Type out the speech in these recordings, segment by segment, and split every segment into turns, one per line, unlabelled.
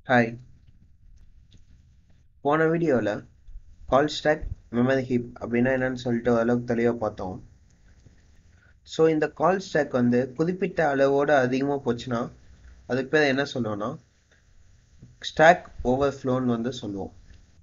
hi போன வீடியோவில் கால் stack memory heap அப்படின்னா என்னன்னு சொல்லிட்டு ஓரளவுக்கு தெளிவாக பார்த்தோம் ஸோ இந்த கால் ஸ்டாக் வந்து குறிப்பிட்ட அளவோட அதிகமாக போச்சுன்னா அதுக்கு பேர் என்ன சொல்லுவோம்னா ஸ்டாக் ஓவர்ஃப்ளோன்னு வந்து சொல்லுவோம்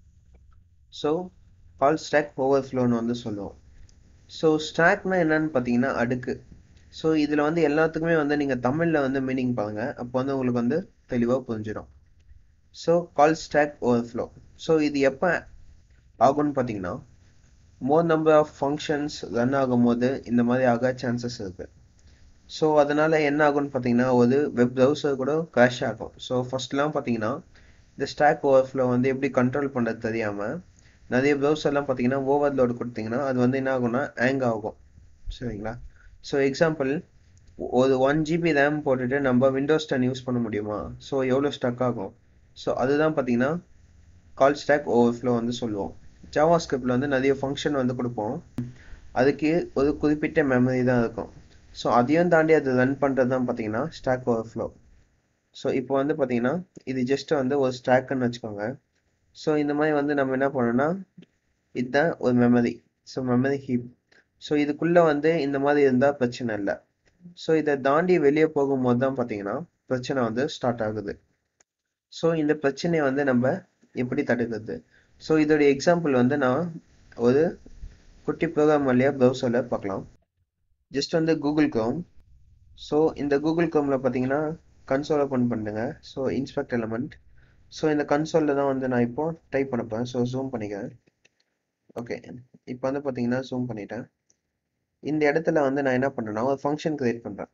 ஸோ கால் ஸ்டாக் ஓவர்ஃப்ளோன்னு வந்து சொல்லுவோம் ஸோ ஸ்டாக்னா என்னன்னு பார்த்தீங்கன்னா அடுக்கு ஸோ இதில் வந்து எல்லாத்துக்குமே வந்து நீங்கள் தமிழில் வந்து மீனிங் பாருங்க அப்போ வந்து உங்களுக்கு வந்து தெளிவாக புரிஞ்சிடும் so call stack overflow so இது எப்போ ஆகும்னு பார்த்தீங்கன்னா more number of functions run ஆகும்போது இந்த மாதிரி ஆக சான்சஸ் இருக்கு ஸோ அதனால என்ன ஆகும்னு பார்த்தீங்கன்னா ஒரு வெப் ப்ரௌசர் கூட கிராஷ் ஆகும் ஸோ ஃபர்ஸ்ட்லாம் பார்த்தீங்கன்னா இந்த ஸ்டாக் ஓவர்ஃப்ளோ வந்து எப்படி கண்ட்ரோல் பண்ணுறது தெரியாமல் நிறைய ப்ரௌசர்லாம் பார்த்தீங்கன்னா ஓவர்லோடு கொடுத்தீங்கன்னா அது வந்து என்ன ஆகும்னா ஹேங் ஆகும் சரிங்களா ஸோ எக்ஸாம்பிள் ஒரு ஒன் ஜிபி ரேம் போட்டுட்டு நம்ம விண்டோஸ் டென் யூஸ் பண்ண முடியுமா ஸோ எவ்வளோ ஸ்டக் ஆகும் ஸோ அதுதான் பார்த்தீங்கன்னா கால் ஸ்டாக் ஓவர்ஃப்ளோ வந்து சொல்லுவோம் ஜாவா ஸ்கிரிப்டில் வந்து நிறைய ஃபங்க்ஷன் வந்து கொடுப்போம் அதுக்கு ஒரு குறிப்பிட்ட மெமரி தான் இருக்கும் ஸோ அதையும் தாண்டி அது ரன் பண்ணுறது தான் பார்த்தீங்கன்னா ஸ்டாக் ஓவர்ஃப்ளோ ஸோ இப்போ வந்து பார்த்தீங்கன்னா இது ஜஸ்ட் வந்து ஒரு ஸ்டாக்குன்னு வச்சுக்கோங்க ஸோ இந்த மாதிரி வந்து நம்ம என்ன பண்ணோம்னா இதுதான் ஒரு memory so memory heap so இதுக்குள்ளே வந்து இந்த மாதிரி இருந்தால் பிரச்சனை இல்லை ஸோ இதை தாண்டி வெளியே போகும்போது தான் பார்த்தீங்கன்னா பிரச்சனை வந்து ஸ்டார்ட் ஆகுது ஸோ இந்த பிரச்சனையை வந்து நம்ம எப்படி தடுக்கிறது ஸோ இதோடைய எக்ஸாம்பிள் வந்து நான் ஒரு குட்டி ப்ரோக்ராம் வழியாக ப்ரௌசரில் பார்க்கலாம் ஜஸ்ட் வந்து கூகுள் க்ரோம் ஸோ இந்த கூகுள் க்ரோமில் பார்த்தீங்கன்னா கன்சோல் ஓப்பன் பண்ணுங்க ஸோ இன்ஸ்பெக்ட் எலமெண்ட் ஸோ இந்த கன்சோலில் தான் வந்து நான் இப்போ டைப் பண்ணப்பேன் ஸோ ஜூம் பண்ணிக்கிறேன் ஓகே இப்போ வந்து பார்த்தீங்கன்னா ஜூம் பண்ணிட்டேன் இந்த இடத்துல வந்து நான் என்ன பண்ணுறேன்னா ஒரு ஃபங்க்ஷன் கிரியேட் பண்ணுறேன்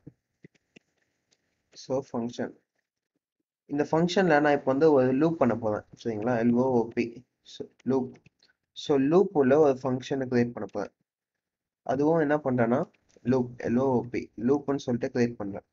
ஸோ ஃபங்க்ஷன் இந்த ஃபங்க்ஷனில் நான் இப்போ வந்து ஒரு லூப் பண்ண போகிறேன் சரிங்களா எல்ஓஓபி லூப் ஸோ லூப் உள்ள ஒரு ஃபங்க்ஷனை கிரியேட் பண்ண போகிறேன் அதுவும் என்ன பண்ணுறேன்னா லூப் எல்ஓஓபி லூப்னு சொல்லிட்டு கிரியேட் பண்ணுறேன்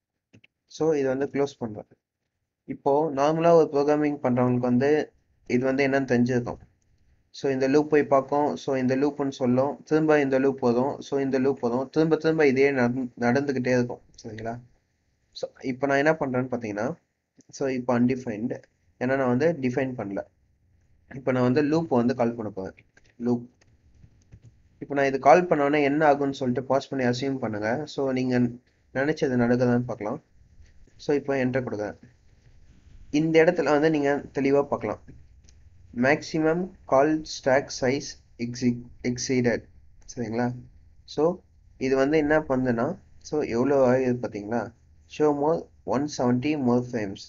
ஸோ இதை வந்து க்ளோஸ் பண்ணுறேன் இப்போது நார்மலாக ஒரு ப்ரோக்ராமிங் பண்ணுறவங்களுக்கு வந்து இது வந்து என்னன்னு தெரிஞ்சிருக்கும் ஸோ இந்த லூப் போய் பார்க்கும் ஸோ இந்த லூப்னு சொல்லும் திரும்ப இந்த லூப் வரும் ஸோ இந்த லூப் வரும் திரும்ப திரும்ப இதே நடந்துக்கிட்டே இருக்கும் சரிங்களா ஸோ இப்போ நான் என்ன பண்ணுறேன்னு பார்த்தீங்கன்னா ஸோ இப்போ அன்டிஃபைன்டு ஏன்னா நான் வந்து டிஃபைன் பண்ணல இப்போ நான் வந்து லூப் வந்து கால் பண்ண போகிறேன் லூப் இப்போ நான் இது கால் பண்ணோன்னே என்ன ஆகும்னு சொல்லிட்டு பாஸ் பண்ணி அசியூம் பண்ணுங்க ஸோ நீங்கள் நினச்சது நடக்குதான்னு பார்க்கலாம் ஸோ இப்போ என்டர் கொடுங்க இந்த இடத்துல வந்து நீங்கள் தெளிவாக பார்க்கலாம் மேக்ஸிமம் கால் ஸ்டாக் சைஸ் எக்ஸி எக்ஸீடட் சரிங்களா ஸோ இது வந்து என்ன பண்ணுதுன்னா ஸோ எவ்வளோ ஆகுது பார்த்தீங்களா show more one seventy more frames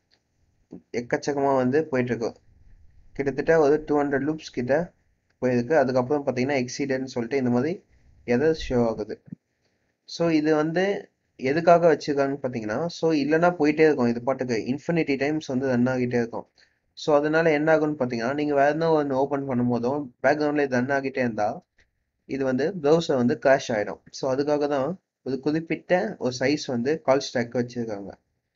எக்கச்சக்கமாக வந்து போயிட்டுருக்கு கிட்டத்தட்ட ஒரு டூ ஹண்ட்ரட் லூப்ஸ் கிட்ட போயிருக்கு அதுக்கப்புறம் பார்த்தீங்கன்னா எக்ஸீடட்னு சொல்லிட்டு இந்த மாதிரி எதை ஷோ ஆகுது ஸோ இது வந்து எதுக்காக வச்சுருக்காங்கன்னு பார்த்தீங்கன்னா ஸோ இல்லைன்னா போயிட்டே இருக்கும் இது பாட்டுக்கு இன்ஃபினிட்டி டைம்ஸ் வந்து ரன் ஆகிட்டே இருக்கும் ஸோ அதனால என்ன ஆகும்னு பார்த்தீங்கன்னா நீங்கள் வேறு எதுவும் ஒன்று ஓப்பன் பண்ணும் போதும் பேக்ரவுண்டில் இது ரன் ஆகிட்டே இருந்தால் இது வந்து ப்ரௌசர் வந்து கிராஷ் ஆகிடும் ஸோ அதுக்காக தான் ஒரு குறிப்பிட்ட ஒரு சைஸ் வந்து கால் ஸ்டாக் வச்சுருக்காங்க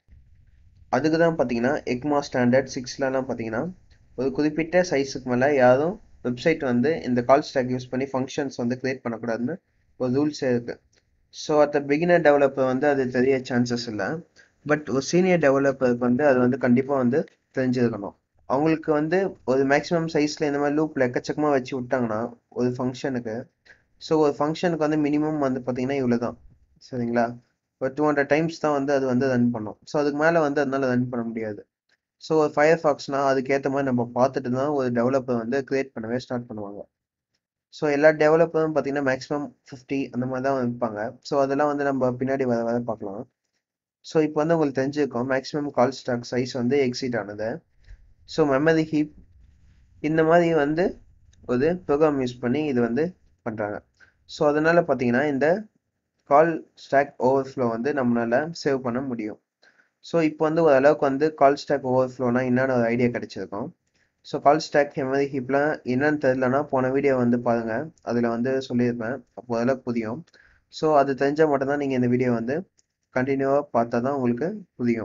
அதுக்கு தான் பார்த்தீங்கன்னா எக்மா ஸ்டாண்டர்ட் சிக்ஸ்லலாம் பார்த்தீங்கன்னா ஒரு குறிப்பிட்ட சைஸுக்கு மேலே யாரும் வெப்சைட் வந்து இந்த கால் ஸ்டாக் யூஸ் பண்ணி ஃபங்க்ஷன்ஸ் வந்து க்ரியேட் பண்ணக்கூடாதுன்னு ஒரு ரூல்ஸே இருக்குது ஸோ அட் பிகினர் டெவலப்பர் வந்து அது தெரிய சான்சஸ் இல்லை பட் ஒரு சீனியர் டெவலப்பருக்கு வந்து அது வந்து கண்டிப்பாக வந்து தெரிஞ்சிருக்கணும் அவங்களுக்கு வந்து ஒரு மேக்ஸிமம் சைஸில் இந்த மாதிரி லூப்பில் எக்கச்சக்கமாக வச்சு விட்டாங்கன்னா ஒரு ஃபங்க்ஷனுக்கு ஸோ ஒரு ஃபங்க்ஷனுக்கு வந்து மினிமம் வந்து பார்த்தீங்கன்னா இவ்வளோ தான் சரிங்களா ஒரு டூ ஹண்ட்ரட் டைம்ஸ் தான் வந்து அது வந்து ரன் பண்ணும் ஸோ அதுக்கு மேலே வந்து அதனால ரன் பண்ண முடியாது ஸோ ஒரு ஃபயர் ஃபாக்ஸ்னால் அதுக்கேற்ற மாதிரி நம்ம பார்த்துட்டு தான் ஒரு டெவலப்பர் வந்து க்ரியேட் பண்ணவே ஸ்டார்ட் பண்ணுவாங்க ஸோ எல்லா டெவலப்பரும் பார்த்தீங்கன்னா மேக்ஸிமம் ஃபிஃப்டி அந்த மாதிரி தான் வைப்பாங்க ஸோ அதெல்லாம் வந்து நம்ம பின்னாடி வர வர பார்க்கலாம் ஸோ இப்போ வந்து உங்களுக்கு தெரிஞ்சிருக்கோம் மேக்ஸிமம் கால் ஸ்டாக் சைஸ் வந்து எக்ஸீட் ஆனது ஸோ மெமரி ஹீப் இந்த மாதிரி வந்து ஒரு ப்ரோக்ராம் யூஸ் பண்ணி இது வந்து பண்ணுறாங்க ஸோ அதனால் பார்த்தீங்கன்னா இந்த கால் ஸ்டாக் ஓவர்ஃப்ளோ வந்து நம்மளால் சேவ் பண்ண முடியும் ஸோ இப்போ வந்து ஓரளவுக்கு வந்து கால் ஸ்டாக் ஓவர்ஃப்ளோனா என்னென்ன ஒரு ஐடியா கிடைச்சிருக்கும் ஸோ கால் ஸ்டாக் மெமரி ஹீப்லாம் என்னன்னு தெரிலனா போன வீடியோ வந்து பாருங்கள் அதில் வந்து சொல்லியிருப்பேன் அப்போ ஓரளவுக்கு புரியும் ஸோ அது தெரிஞ்சால் மட்டும்தான் நீங்கள் இந்த வீடியோ வந்து கண்டினியூவாக பார்த்தா தான் உங்களுக்கு புரியும்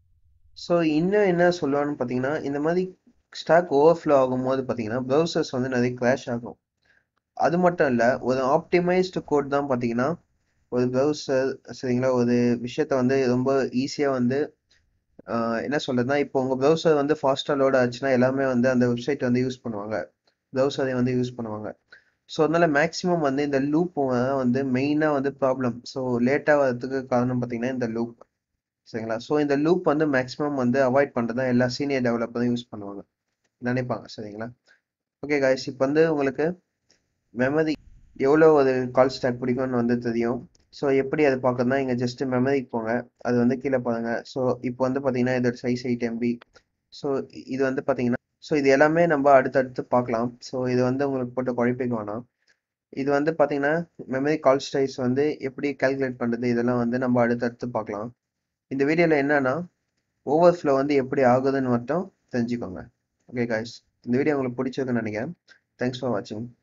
ஸோ இன்னும் என்ன சொல்லுவான்னு பார்த்தீங்கன்னா இந்த மாதிரி ஸ்டாக் ஓவர்ஃப்ளோ ஆகும்போது பார்த்தீங்கன்னா ப்ரௌசர்ஸ் வந்து நிறைய கிராஷ் ஆகும் அது மட்டும் இல்லை ஒரு ஆப்டிமைஸ்டு கோட் தான் பார்த்தீங்கன்னா ஒரு ப்ரௌசர் சரிங்களா ஒரு விஷயத்த வந்து ரொம்ப ஈஸியாக வந்து என்ன சொல்றதுன்னா இப்போ உங்க ப்ரௌசர் வந்து ஃபாஸ்ட்டாக லோட் ஆச்சுன்னா எல்லாமே வந்து அந்த வெப்சைட் வந்து யூஸ் பண்ணுவாங்க ப்ரௌசரை வந்து யூஸ் பண்ணுவாங்க ஸோ அதனால மேக்ஸிமம் வந்து இந்த லூப் வந்து மெயினாக வந்து ப்ராப்ளம் ஸோ லேட்டாக வரதுக்கு காரணம் பார்த்தீங்கன்னா இந்த லூப் சரிங்களா ஸோ இந்த லூப் வந்து மேக்ஸிமம் வந்து அவாய்ட் பண்ணுறது தான் எல்லா சீனியர் டெவலப்பரும் யூஸ் பண்ணுவாங்க நினைப்பாங்க சரிங்களா ஓகே காய்ஸ் இப்போ வந்து உங்களுக்கு மெமரி எவ்வளோ ஒரு கால் ஸ்டாக் பிடிக்கும்னு வந்து தெரியும் ஸோ எப்படி அது பார்க்கறதுனா இங்கே ஜஸ்ட் மெமரிக்கு போங்க அது வந்து கீழே பாருங்க ஸோ இப்போ வந்து பார்த்தீங்கன்னா இதோட சைஸ் எயிட் எம்பி ஸோ இது வந்து பார்த்தீங்கன்னா ஸோ இது எல்லாமே நம்ம அடுத்தடுத்து பார்க்கலாம் ஸோ இது வந்து உங்களுக்கு போட்டு குழப்பிக்க வேணாம் இது வந்து பார்த்தீங்கன்னா மெமரி கால் ஸ்டைஸ் வந்து எப்படி கால்குலேட் பண்ணுறது இதெல்லாம் வந்து நம்ம அடுத்தடுத்து பார்க்கலாம் இந்த வீடியோவில் என்னன்னா ஓவர்ஃப்ளோ வந்து எப்படி ஆகுதுன்னு மட்டும் தெரிஞ்சுக்கோங்க ஓகே காய்ஸ் இந்த வீடியோ உங்களுக்கு பிடிச்சதுன்னு நினைக்கிறேன் தேங்க்ஸ் ஃபார் வாட்சிங்